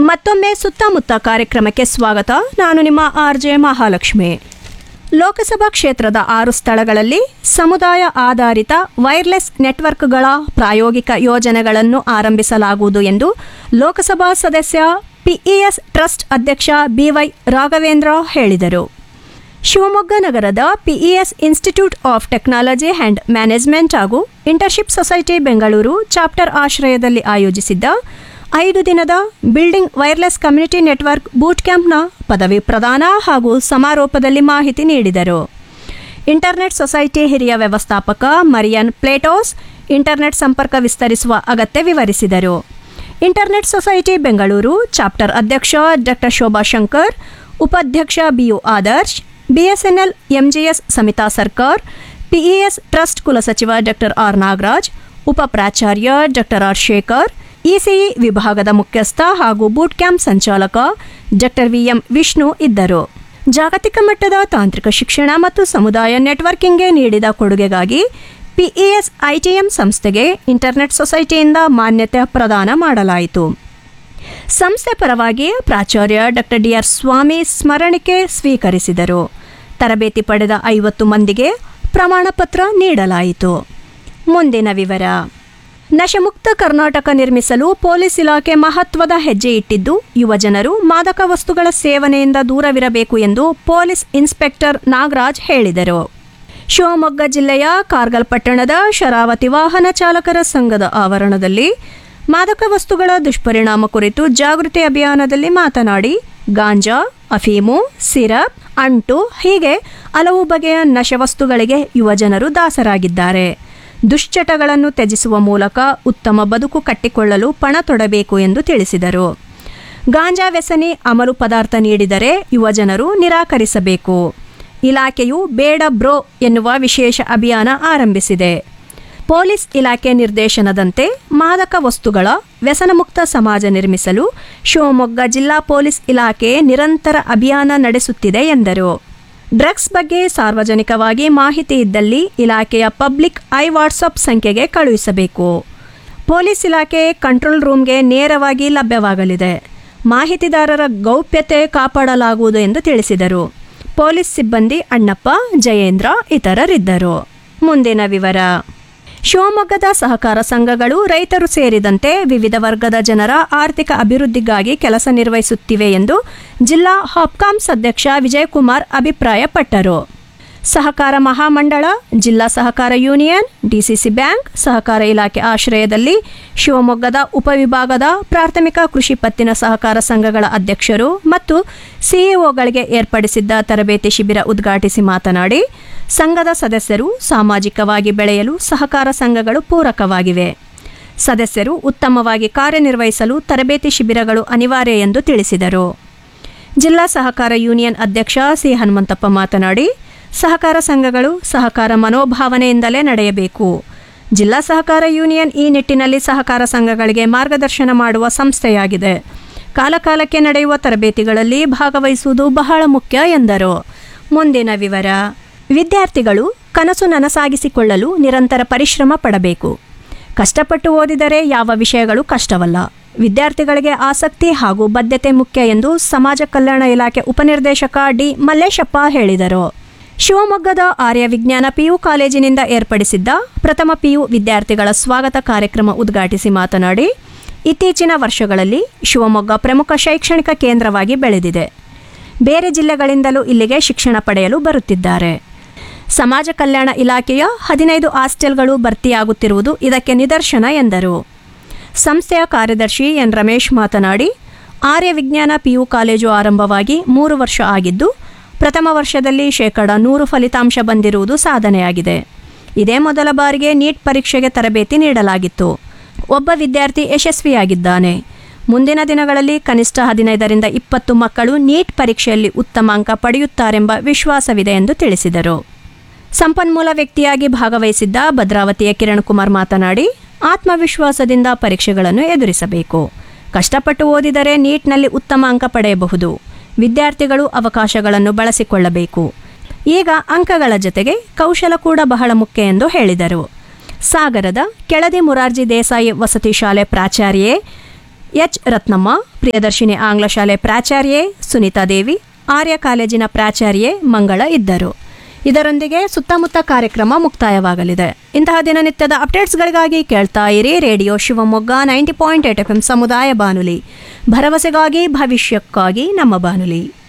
ಮತ್ತೊಮ್ಮೆ ಸುತ್ತಮುತ್ತ ಕಾರ್ಯಕ್ರಮಕ್ಕೆ ಸ್ವಾಗತ ನಾನು ನಿಮ್ಮ ಆರ್ ಜೆ ಮಹಾಲಕ್ಷ್ಮಿ ಲೋಕಸಭಾ ಕ್ಷೇತ್ರದ ಆರು ಸ್ಥಳಗಳಲ್ಲಿ ಸಮುದಾಯ ಆಧಾರಿತ ವೈರ್ಲೆಸ್ ನೆಟ್ವರ್ಕ್ಗಳ ಪ್ರಾಯೋಗಿಕ ಯೋಜನೆಗಳನ್ನು ಆರಂಭಿಸಲಾಗುವುದು ಎಂದು ಲೋಕಸಭಾ ಸದಸ್ಯ ಪಿಇಎಸ್ ಟ್ರಸ್ಟ್ ಅಧ್ಯಕ್ಷ ಬಿವೈ ರಾಘವೇಂದ್ರ ಹೇಳಿದರು ಶಿವಮೊಗ್ಗ ನಗರದ PES institute of technology and management ಹಾಗೂ ಇಂಟರ್ಶಿಪ್ ಸೊಸೈಟಿ ಬೆಂಗಳೂರು ಚಾಪ್ಟರ್ ಆಶ್ರಯದಲ್ಲಿ ಆಯೋಜಿಸಿದ್ದ ಐದು ದಿನದ building wireless community network boot ಕ್ಯಾಂಪ್ನ ಪದವಿ ಪ್ರದಾನ ಹಾಗೂ ಸಮಾರೋಪದಲ್ಲಿ ಮಾಹಿತಿ ನೀಡಿದರು ಇಂಟರ್ನೆಟ್ ಸೊಸೈಟಿ ಹಿರಿಯ ವ್ಯವಸ್ಥಾಪಕ ಮರಿಯನ್ ಪ್ಲೇಟೋಸ್ ಇಂಟರ್ನೆಟ್ ಸಂಪರ್ಕ ವಿಸ್ತರಿಸುವ ಅಗತ್ಯ ವಿವರಿಸಿದರು ಇಂಟರ್ನೆಟ್ ಸೊಸೈಟಿ ಬೆಂಗಳೂರು ಚಾಪ್ಟರ್ ಅಧ್ಯಕ್ಷ ಡಾಕ್ಟರ್ ಶೋಭಾ ಶಂಕರ್ ಉಪಾಧ್ಯಕ್ಷ BU Adarsh BSNL MGS Samita Sarkar PES trust ಕುಲಸಚಿವ ಡಾಕ್ಟರ್ ಆರ್ ನಾಗರಾಜ್ ಉಪ ಪ್ರಾಚಾರ್ಯ ಡಾಕ್ಟರ್ ಆರ್ ಶೇಖರ್ ಇಸಿಇ ವಿಭಾಗದ ಮುಖ್ಯಸ್ಥ ಹಾಗೂ ಬೂಟ್ ಕ್ಯಾಂಪ್ ಸಂಚಾಲಕ ಡಾಕ್ಟರ್ ವಿಎಂ ವಿಷ್ಣು ಇದ್ದರು ಜಾಗತಿಕ ಮಟ್ಟದ ತಾಂತ್ರಿಕ ಶಿಕ್ಷಣ ಮತ್ತು ಸಮುದಾಯ ನೆಟ್ವರ್ಕಿಂಗ್ಗೆ ನೀಡಿದ ಕೊಡುಗೆಗಾಗಿ ಪಿಇಎಸ್ ಐಟಿಎಂ ಸಂಸ್ಥೆಗೆ ಇಂಟರ್ನೆಟ್ ಸೊಸೈಟಿಯಿಂದ ಮಾನ್ಯತೆ ಪ್ರದಾನ ಮಾಡಲಾಯಿತು ಸಂಸ್ಥೆ ಪರವಾಗಿ ಪ್ರಾಚಾರ್ಯ ಡಾಕ್ಟರ್ ಡಿಆರ್ ಸ್ವಾಮಿ ಸ್ಮರಣಿಕೆ ಸ್ವೀಕರಿಸಿದರು ತರಬೇತಿ ಪಡೆದ ಐವತ್ತು ಮಂದಿಗೆ ಪ್ರಮಾಣ ಪತ್ರ ನೀಡಲಾಯಿತು ಮುಂದಿನ ವಿವರ ನಶಮುಕ್ತ ಕರ್ನಾಟಕ ನಿರ್ಮಿಸಲು ಪೊಲೀಸ್ ಇಲಾಖೆ ಮಹತ್ವದ ಹೆಜ್ಜೆ ಇಟ್ಟಿದ್ದು ಯುವಜನರು ಮಾದಕ ವಸ್ತುಗಳ ಸೇವನೆಯಿಂದ ದೂರವಿರಬೇಕು ಎಂದು ಪೊಲೀಸ್ ಇನ್ಸ್ಪೆಕ್ಟರ್ ನಾಗರಾಜ್ ಹೇಳಿದರು ಶಿವಮೊಗ್ಗ ಜಿಲ್ಲೆಯ ಕಾರ್ಗಲ್ ಪಟ್ಟಣದ ಶರಾವತಿ ವಾಹನ ಚಾಲಕರ ಸಂಘದ ಆವರಣದಲ್ಲಿ ಮಾದಕ ವಸ್ತುಗಳ ದುಷ್ಪರಿಣಾಮ ಕುರಿತು ಜಾಗೃತಿ ಅಭಿಯಾನದಲ್ಲಿ ಮಾತನಾಡಿ ಗಾಂಜಾ ಅಫೀಮು ಸಿರಪ್ ಅಂಟು ಹೀಗೆ ಹಲವು ಬಗೆಯ ನಶವಸ್ತುಗಳಿಗೆ ಯುವಜನರು ದಾಸರಾಗಿದ್ದಾರೆ ದುಶ್ಚಟಗಳನ್ನು ತ್ಯಜಿಸುವ ಮೂಲಕ ಉತ್ತಮ ಬದುಕು ಕಟ್ಟಿಕೊಳ್ಳಲು ಪಣ ತೊಡಬೇಕು ಎಂದು ತಿಳಿಸಿದರು ಗಾಂಜಾ ವ್ಯಸನಿ ಅಮಲು ಪದಾರ್ಥ ನೀಡಿದರೆ ಯುವಜನರು ನಿರಾಕರಿಸಬೇಕು ಇಲಾಖೆಯು ಬೇಡ ಬ್ರೋ ಎನ್ನುವ ವಿಶೇಷ ಅಭಿಯಾನ ಆರಂಭಿಸಿದೆ ಪೊಲೀಸ್ ಇಲಾಖೆ ನಿರ್ದೇಶನದಂತೆ ಮಾದಕ ವಸ್ತುಗಳ ವ್ಯಸನಮುಕ್ತ ಸಮಾಜ ನಿರ್ಮಿಸಲು ಶಿವಮೊಗ್ಗ ಜಿಲ್ಲಾ ಪೊಲೀಸ್ ಇಲಾಖೆ ನಿರಂತರ ಅಭಿಯಾನ ನಡೆಸುತ್ತಿದೆ ಎಂದರು ಡ್ರಗ್ಸ್ ಬಗ್ಗೆ ಸಾರ್ವಜನಿಕವಾಗಿ ಮಾಹಿತಿ ಇದ್ದಲ್ಲಿ ಇಲಾಖೆಯ ಪಬ್ಲಿಕ್ ಐ ವಾಟ್ಸಪ್ ಸಂಖ್ಯೆಗೆ ಕಳುಹಿಸಬೇಕು ಪೊಲೀಸ್ ಇಲಾಖೆ ಕಂಟ್ರೋಲ್ ರೂಮ್ಗೆ ನೇರವಾಗಿ ಲಭ್ಯವಾಗಲಿದೆ ಮಾಹಿತಿದಾರರ ಗೌಪ್ಯತೆ ಕಾಪಾಡಲಾಗುವುದು ಎಂದು ತಿಳಿಸಿದರು ಪೊಲೀಸ್ ಸಿಬ್ಬಂದಿ ಅಣ್ಣಪ್ಪ ಜಯೇಂದ್ರ ಇತರರಿದ್ದರು ಮುಂದಿನ ವಿವರ ಶಿವಮೊಗ್ಗದ ಸಹಕಾರ ಸಂಘಗಳು ರೈತರು ಸೇರಿದಂತೆ ವಿವಿಧ ವರ್ಗದ ಜನರ ಆರ್ಥಿಕ ಅಭಿವೃದ್ಧಿಗಾಗಿ ಕೆಲಸ ನಿರ್ವಹಿಸುತ್ತಿವೆ ಎಂದು ಜಿಲ್ಲಾ ಹಾಪ್ಕಾಮ್ಸ್ ಅಧ್ಯಕ್ಷ ವಿಜಯಕುಮಾರ್ ಅಭಿಪ್ರಾಯಪಟ್ಟರು ಸಹಕಾರ ಮಹಾಮಂಡಳ ಜಿಲ್ಲಾ ಸಹಕಾರ ಯೂನಿಯನ್ ಡಿಸಿಸಿ ಬ್ಯಾಂಕ್ ಸಹಕಾರ ಇಲಾಖೆ ಆಶ್ರಯದಲ್ಲಿ ಶಿವಮೊಗ್ಗದ ಉಪವಿಭಾಗದ ಪ್ರಾಥಮಿಕ ಕೃಷಿ ಪತ್ತಿನ ಸಹಕಾರ ಸಂಘಗಳ ಅಧ್ಯಕ್ಷರು ಮತ್ತು ಸಿಇಒಗಳಿಗೆ ಏರ್ಪಡಿಸಿದ್ದ ತರಬೇತಿ ಶಿಬಿರ ಉದ್ಘಾಟಿಸಿ ಮಾತನಾಡಿ ಸಂಘದ ಸದಸ್ಯರು ಸಾಮಾಜಿಕವಾಗಿ ಬೆಳೆಯಲು ಸಹಕಾರ ಸಂಘಗಳು ಪೂರಕವಾಗಿವೆ ಸದಸ್ಯರು ಉತ್ತಮವಾಗಿ ಕಾರ್ಯನಿರ್ವಹಿಸಲು ತರಬೇತಿ ಶಿಬಿರಗಳು ಅನಿವಾರ್ಯ ಎಂದು ತಿಳಿಸಿದರು ಜಿಲ್ಲಾ ಸಹಕಾರ ಯೂನಿಯನ್ ಅಧ್ಯಕ್ಷ ಸಿ ಹನುಮಂತಪ್ಪ ಮಾತನಾಡಿ ಸಹಕಾರ ಸಂಘಗಳು ಸಹಕಾರ ಮನೋಭಾವನೆಯಿಂದಲೇ ನಡೆಯಬೇಕು ಜಿಲ್ಲಾ ಸಹಕಾರ ಯೂನಿಯನ್ ಈ ನಿಟ್ಟಿನಲ್ಲಿ ಸಹಕಾರ ಸಂಘಗಳಿಗೆ ಮಾರ್ಗದರ್ಶನ ಮಾಡುವ ಸಂಸ್ಥೆಯಾಗಿದೆ ಕಾಲಕಾಲಕ್ಕೆ ನಡೆಯುವ ತರಬೇತಿಗಳಲ್ಲಿ ಭಾಗವಹಿಸುವುದು ಬಹಳ ಮುಖ್ಯ ಎಂದರು ಮುಂದಿನ ವಿವರ ವಿದ್ಯಾರ್ಥಿಗಳು ಕನಸು ನನಸಾಗಿಸಿಕೊಳ್ಳಲು ನಿರಂತರ ಪರಿಶ್ರಮ ಪಡಬೇಕು ಕಷ್ಟಪಟ್ಟು ಓದಿದರೆ ಯಾವ ವಿಷಯಗಳು ಕಷ್ಟವಲ್ಲ ವಿದ್ಯಾರ್ಥಿಗಳಿಗೆ ಆಸಕ್ತಿ ಹಾಗೂ ಬದ್ಧತೆ ಮುಖ್ಯ ಎಂದು ಸಮಾಜ ಕಲ್ಯಾಣ ಇಲಾಖೆ ಉಪನಿರ್ದೇಶಕ ಡಿ ಮಲ್ಲೇಶಪ್ಪ ಹೇಳಿದರು ಶಿವಮೊಗ್ಗದ ಆರ್ಯ ವಿಜ್ಞಾನ ಪಿಯು ಕಾಲೇಜಿನಿಂದ ಏರ್ಪಡಿಸಿದ್ದ ಪ್ರಥಮ ಪಿಯು ವಿದ್ಯಾರ್ಥಿಗಳ ಸ್ವಾಗತ ಕಾರ್ಯಕ್ರಮ ಉದ್ಘಾಟಿಸಿ ಮಾತನಾಡಿ ಇತ್ತೀಚಿನ ವರ್ಷಗಳಲ್ಲಿ ಶಿವಮೊಗ್ಗ ಪ್ರಮುಖ ಶೈಕ್ಷಣಿಕ ಕೇಂದ್ರವಾಗಿ ಬೆಳೆದಿದೆ ಬೇರೆ ಜಿಲ್ಲೆಗಳಿಂದಲೂ ಇಲ್ಲಿಗೆ ಶಿಕ್ಷಣ ಪಡೆಯಲು ಬರುತ್ತಿದ್ದಾರೆ ಸಮಾಜ ಕಲ್ಯಾಣ ಇಲಾಖೆಯ ಹದಿನೈದು ಹಾಸ್ಟೆಲ್ಗಳು ಭರ್ತಿಯಾಗುತ್ತಿರುವುದು ಇದಕ್ಕೆ ನಿದರ್ಶನ ಎಂದರು ಸಂಸ್ಥೆಯ ಕಾರ್ಯದರ್ಶಿ ಎನ್ ರಮೇಶ್ ಮಾತನಾಡಿ ಆರ್ಯ ವಿಜ್ಞಾನ ಪಿಯು ಕಾಲೇಜು ಆರಂಭವಾಗಿ ಮೂರು ವರ್ಷ ಆಗಿದ್ದು ಪ್ರಥಮ ವರ್ಷದಲ್ಲಿ ಶೇಕಡ ನೂರು ಫಲಿತಾಂಶ ಬಂದಿರುವುದು ಸಾಧನೆಯಾಗಿದೆ ಇದೇ ಮೊದಲ ಬಾರಿಗೆ ನೀಟ್ ಪರೀಕ್ಷೆಗೆ ತರಬೇತಿ ನೀಡಲಾಗಿತ್ತು ಒಬ್ಬ ವಿದ್ಯಾರ್ಥಿ ಯಶಸ್ವಿಯಾಗಿದ್ದಾನೆ ಮುಂದಿನ ದಿನಗಳಲ್ಲಿ ಕನಿಷ್ಠ ಹದಿನೈದರಿಂದ ಇಪ್ಪತ್ತು ಮಕ್ಕಳು ನೀಟ್ ಪರೀಕ್ಷೆಯಲ್ಲಿ ಉತ್ತಮ ಅಂಕ ಪಡೆಯುತ್ತಾರೆಂಬ ವಿಶ್ವಾಸವಿದೆ ಎಂದು ತಿಳಿಸಿದರು ಸಂಪನ್ಮೂಲ ವ್ಯಕ್ತಿಯಾಗಿ ಭಾಗವಹಿಸಿದ್ದ ಭದ್ರಾವತಿಯ ಕಿರಣ್ ಕುಮಾರ್ ಮಾತನಾಡಿ ಆತ್ಮವಿಶ್ವಾಸದಿಂದ ಪರೀಕ್ಷೆಗಳನ್ನು ಎದುರಿಸಬೇಕು ಕಷ್ಟಪಟ್ಟು ಓದಿದರೆ ನೀಟ್ನಲ್ಲಿ ಉತ್ತಮ ಅಂಕ ಪಡೆಯಬಹುದು ವಿದ್ಯಾರ್ಥಿಗಳು ಅವಕಾಶಗಳನ್ನು ಬಳಸಿಕೊಳ್ಳಬೇಕು ಈಗ ಅಂಕಗಳ ಜೊತೆಗೆ ಕೌಶಲ ಕೂಡ ಬಹಳ ಮುಖ್ಯ ಎಂದು ಹೇಳಿದರು ಸಾಗರದ ಕೆಳದಿ ಮುರಾರ್ಜಿ ದೇಸಾಯಿ ವಸತಿ ಶಾಲೆ ಪ್ರಾಚಾರ್ಯೆ ಎಚ್ ರತ್ನಮ್ಮ ಪ್ರಿಯದರ್ಶಿನಿ ಆಂಗ್ಲ ಶಾಲೆ ಪ್ರಾಚಾರ್ಯೆ ಸುನೀತಾ ದೇವಿ ಆರ್ಯ ಕಾಲೇಜಿನ ಪ್ರಾಚಾರ್ಯೆ ಮಂಗಳ ಇದ್ದರು ಇದರೊಂದಿಗೆ ಸುತ್ತಮುತ್ತ ಕಾರ್ಯಕ್ರಮ ಮುಕ್ತಾಯವಾಗಲಿದೆ ಇಂತಹ ದಿನನಿತ್ಯದ ಅಪ್ಡೇಟ್ಸ್ಗಳಿಗಾಗಿ ಕೇಳ್ತಾ ಇರಿ radio Shivamogga ninety point eight F M ಸಮುದಾಯ ಬಾನುಲಿ ಭರವಸೆಗಾಗಿ ಭವಿಷ್ಯಕ್ಕಾಗಿ ನಮ್ಮ ಬಾನುಲಿ